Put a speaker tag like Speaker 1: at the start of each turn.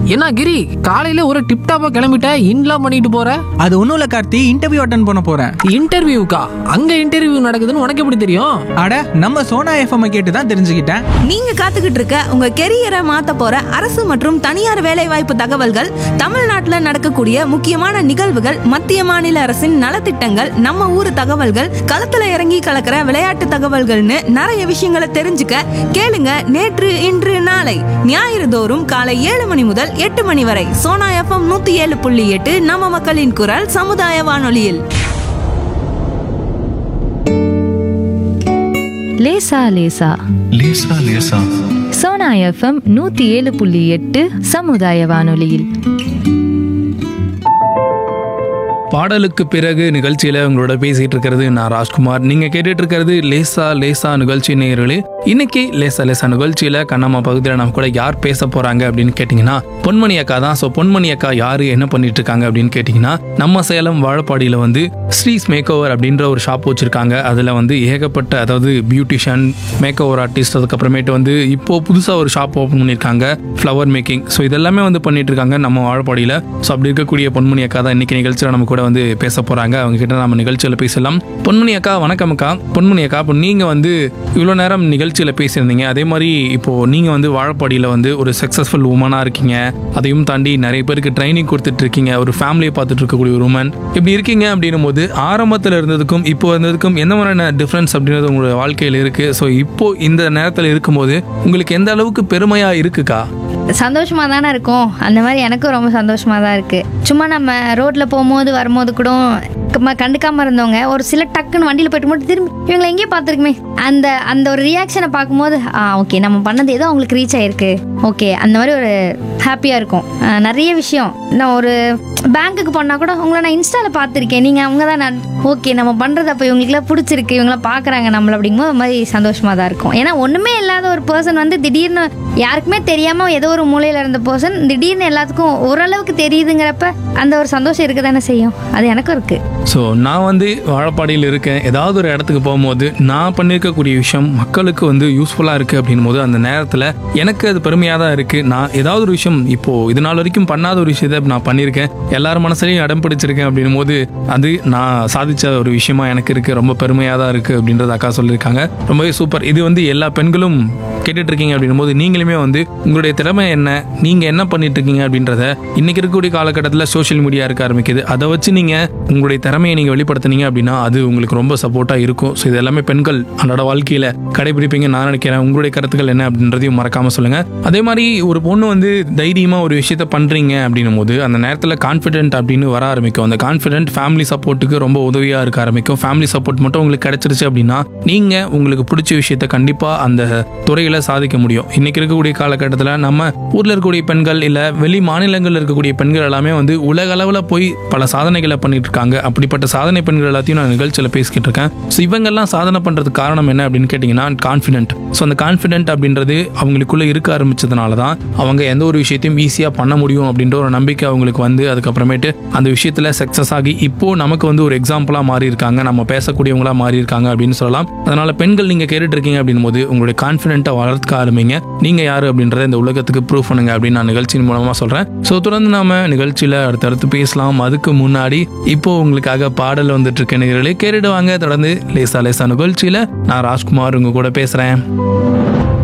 Speaker 1: என்ன கிரி காலையில ஒரு டிப் டாப்பா கிளம்பிட்ட இன்லாம் பண்ணிட்டு போற
Speaker 2: அது ஒன்றும் இல்லை கார்த்தி இன்டர்வியூ அட்டன் பண்ண போகிறேன்
Speaker 1: இன்டர்வியூக்கா அங்க இன்டர்வியூ நடக்குதுன்னு உனக்கு எப்படி தெரியும்
Speaker 2: அட நம்ம சோனா எஃப்எம் கேட்டு தான் தெரிஞ்சுக்கிட்டேன்
Speaker 3: நீங்க காத்துக்கிட்டு இருக்க உங்க கெரியரை மாத்த போற அரசு மற்றும் தனியார் வேலைவாய்ப்பு தகவல்கள் தமிழ்நாட்டுல நடக்கக்கூடிய முக்கியமான நிகழ்வுகள் மத்திய மாநில அரசின் நலத்திட்டங்கள் நம்ம ஊர் தகவல்கள் களத்துல இறங்கி கலக்கிற விளையாட்டு தகவல்கள்னு நிறைய விஷயங்களை தெரிஞ்சுக்க கேளுங்க நேற்று இன்று நாளை ஞாயிறு தோறும் காலை ஏழு மணி முதல் எட்டு மணி வரை சோனா எஃப்எம் நூத்தி ஏழு புள்ளி எட்டு நம்ம மக்களின் குரல் சமுதாய வானொலியில்
Speaker 4: லேசா லேசா
Speaker 5: லேசா லேசா
Speaker 4: சோனா எஃப்எம் நூத்தி ஏழு புள்ளி எட்டு சமுதாய வானொலியில்
Speaker 6: பாடலுக்கு பிறகு நிகழ்ச்சியில உங்களோட பேசிட்டு இருக்கிறது நான் ராஜ்குமார் நீங்க கேட்டுட்டு இருக்கிறது லேசா லேசா நிகழ்ச்சி நேயர்களே இன்னைக்கு லேசா லேசா நிகழ்ச்சியில கண்ணம்மா பகுதியில் நம்ம கூட யார் பேச போறாங்க அப்படின்னு கேட்டிங்கன்னா பொன்மணி அக்கா தான் ஸோ பொன்மணி அக்கா யாரு என்ன பண்ணிட்டு இருக்காங்க அப்படின்னு கேட்டிங்கன்னா நம்ம சேலம் வாழப்பாடியில வந்து ஸ்ரீஸ் மேக் ஓவர் அப்படின்ற ஒரு ஷாப் வச்சிருக்காங்க அதுல வந்து ஏகப்பட்ட அதாவது பியூட்டிஷியன் மேக் ஓவர் ஆர்டிஸ்ட் அதுக்கப்புறமேட்டு வந்து இப்போ புதுசா ஒரு ஷாப் ஓப்பன் பண்ணியிருக்காங்க ஃப்ளவர் மேக்கிங் ஸோ இதெல்லாமே வந்து பண்ணிட்டு இருக்காங்க நம்ம வாழப்பாடியில ஸோ அப்படி இருக்கக்கூடிய பொன்மணி அக்கா தான் இன்னைக்கு நிகழ்ச்சியில் நம்ம கூட வந்து பேச போறாங்க அவங்க கிட்ட நம்ம நிகழ்ச்சியில் பேசலாம் பொன்மணி அக்கா வணக்கம் அக்கா பொன்மணி அக்கா இப்போ நீங்க வந்து இவ்வளோ நேரம் நிகழ்ச்சியில் பேசியிருந்தீங்க அதே மாதிரி இப்போ நீங்க வந்து வாழப்பாடியில் வந்து ஒரு சக்ஸஸ்ஃபுல் உமனா இருக்கீங்க அதையும் தாண்டி நிறைய பேருக்கு ட்ரைனிங் கொடுத்துட்டு இருக்கீங்க ஒரு ஃபேமிலியை பார்த்துட்டு இருக்கக்கூடிய ஒரு உமன் இப்படி இருக்கீங்க அப்படின்னும் போது ஆரம்பத்தில் இருந்ததுக்கும் இப்போ இருந்ததுக்கும் எந்த மாதிரியான டிஃப்ரென்ஸ் அப்படின்றது உங்களோட வாழ்க்கையில் இருக்கு ஸோ இப்போ இந்த நேரத்தில் இருக்கும்போது உங்களுக்கு எந்த அளவுக்கு பெருமையா இருக்குக்கா
Speaker 7: சந்தோஷமா தானே இருக்கும் அந்த மாதிரி எனக்கும் ரொம்ப சந்தோஷமா தான் இருக்கு சும்மா நம்ம ரோட்ல போகும்போது வரும்போது கூட க- கண்டுக்காம இருந்தவங்க ஒரு சில டக்குன்னு வண்டியில போயிட்டு மட்டும் திரும்பி இவங்களை எங்கேயே பார்த்துருக்குமே அந்த அந்த ஒரு ரியாக்ஷனை பார்க்கும்போது ஆ ஓகே நம்ம பண்ணது ஏதோ அவங்களுக்கு ரீச் ஆயிருக்கு ஓகே அந்த மாதிரி ஒரு ஹாப்பியா இருக்கும் ஆ, நிறைய விஷயம் நான் ஒரு பேங்க்குக்கு போனா கூட உங்களை நான் இன்ஸ்டால பார்த்துருக்கேன் நீங்க அவங்க தான் நான் ஓகே நம்ம பண்றது அப்போ இவங்களுக்குலாம் பிடிச்சிருக்கு இவங்களாம் பார்க்கறாங்க நம்மள அப்படிங்கும்போது ஒரு மாதிரி சந்தோஷமா தான் இருக்கும் ஏன்னா ஒண்ணுமே இல்லாத ஒரு பர்சன் வந்து திடீர்னு யாருக்குமே தெரியாம ஏதோ ஒரு மூலையில இருந்த பர்சன் திடீர்னு எல்லாத்துக்கும் ஓரளவுக்கு தெரியுதுங்கிறப்ப அந்த ஒரு சந்தோஷம் இருக்க தானே செய்யும் அது எனக்கும் இருக்கு
Speaker 6: ஸோ நான் வந்து வாழப்பாடியில் இருக்கேன் ஏதாவது ஒரு இடத்துக்கு போகும்போது நான் பண்ணியிருக்கக்கூடிய விஷயம் மக்களுக்கு வந்து யூஸ்ஃபுல்லாக இருக்குது அப்படின்னும் போது அந்த நேரத்தில் எனக்கு அது பெருமையாக தான் இருக்குது நான் ஏதாவது ஒரு விஷயம் இப்போது இது நாள் வரைக்கும் பண்ணாத ஒரு விஷயத்தை நான் பண்ணியிருக்கேன் எல்லார் மனசுலையும் இடம் பிடிச்சிருக்கேன் அப்படின்னும் போது அது நான் சாதிச்ச ஒரு விஷயமா எனக்கு இருக்குது ரொம்ப பெருமையாக தான் இருக்குது அப்படின்றத அக்கா சொல்லியிருக்காங்க ரொம்பவே சூப்பர் இது வந்து எல்லா பெண்களும் கேட்டுட்டு இருக்கீங்க அப்படின்னும் போது நீங்களுமே வந்து உங்களுடைய திறமை என்ன நீங்கள் என்ன பண்ணிட்டு இருக்கீங்க அப்படின்றத இன்னைக்கு இருக்கக்கூடிய காலகட்டத்தில் சோஷியல் மீடியா இருக்க ஆரம்பிக்குது அதை வச்சு நீங்கள் உங்களுடைய திறமையை நீங்கள் வெளிப்படுத்துனீங்க அப்படின்னா அது உங்களுக்கு ரொம்ப சப்போர்ட்டாக இருக்கும் ஸோ இது எல்லாமே பெண்கள் அன்றாட வாழ்க்கையில் கடைபிடிப்பீங்க நான் நினைக்கிறேன் உங்களுடைய கருத்துக்கள் என்ன அப்படின்றதையும் மறக்காம சொல்லுங்க அதே மாதிரி ஒரு பொண்ணு வந்து தைரியமாக ஒரு விஷயத்த பண்ணுறீங்க அப்படின்னும் போது அந்த நேரத்தில் கான்ஃபிடென்ட் அப்படின்னு வர ஆரம்பிக்கும் அந்த கான்ஃபிடென்ட் ஃபேமிலி சப்போர்ட்டுக்கு ரொம்ப உதவியாக இருக்க ஆரம்பிக்கும் ஃபேமிலி சப்போர்ட் மட்டும் உங்களுக்கு கிடைச்சிருச்சு அப்படின்னா நீங்கள் உங்களுக்கு பிடிச்ச விஷயத்த கண்டிப்பாக அந்த துறையில் சாதிக்க முடியும் இன்னைக்கு இருக்கக்கூடிய காலகட்டத்தில் நம்ம ஊரில் இருக்கக்கூடிய பெண்கள் இல்லை வெளி மாநிலங்களில் இருக்கக்கூடிய பெண்கள் எல்லாமே வந்து உலக அளவில் போய் பல சாதனைகளை பண்ணிட்டு இருக்காங்க அப்படிப்பட்ட சாதனை பெண்கள் எல்லாத்தையும் நான் நிகழ்ச்சியில் பேசிக்கிட்டு இருக்கேன் ஸோ இவங்கெல்லாம் சாதனை பண்ணுறதுக்கு காரணம் என்ன அப்படின்னு கேட்டிங்கன்னா கான்ஃபிடென்ட் ஸோ அந்த கான்ஃபிடென்ட் அப்படின்றது அவங்களுக்குள்ள இருக்க ஆரம்பிச்சதுனால தான் அவங்க எந்த ஒரு விஷயத்தையும் ஈஸியாக பண்ண முடியும் அப்படின்ற ஒரு நம்பிக்கை அவங்களுக்கு வந்து அதுக்கப்புறமேட்டு அந்த விஷயத்தில் சக்ஸஸ் ஆகி இப்போ நமக்கு வந்து ஒரு எக்ஸாம்பிளாக மாறி இருக்காங்க நம்ம பேசக்கூடியவங்களா மாறி இருக்காங்க அப்படின்னு சொல்லலாம் அதனால பெண்கள் நீங்கள் கேட்டுட்டு இருக்கீங்க அப்படின்னும் போது உங்களுடைய கான்ஃபிடென்ட்டை வளர்க்க ஆரம்பிங்க நீங்கள் யார் அப்படின்றத இந்த உலகத்துக்கு ப்ரூவ் பண்ணுங்க அப்படின்னு நான் நிகழ்ச்சியின் மூலமாக சொல்கிறேன் ஸோ தொடர்ந்து நாம நிகழ்ச்சியில் அடுத்தடுத்து பேசலாம் அதுக்கு முன்னாடி இப்போ உங்களுக்காக பாடல் வந்துட்டு இருக்க நேயர்களே கேட்டுடுவாங்க தொடர்ந்து லேசா லேசா நிகழ்ச்சியில் நான் ராஜ்குமார் உங்க கூட பேசுகிறேன்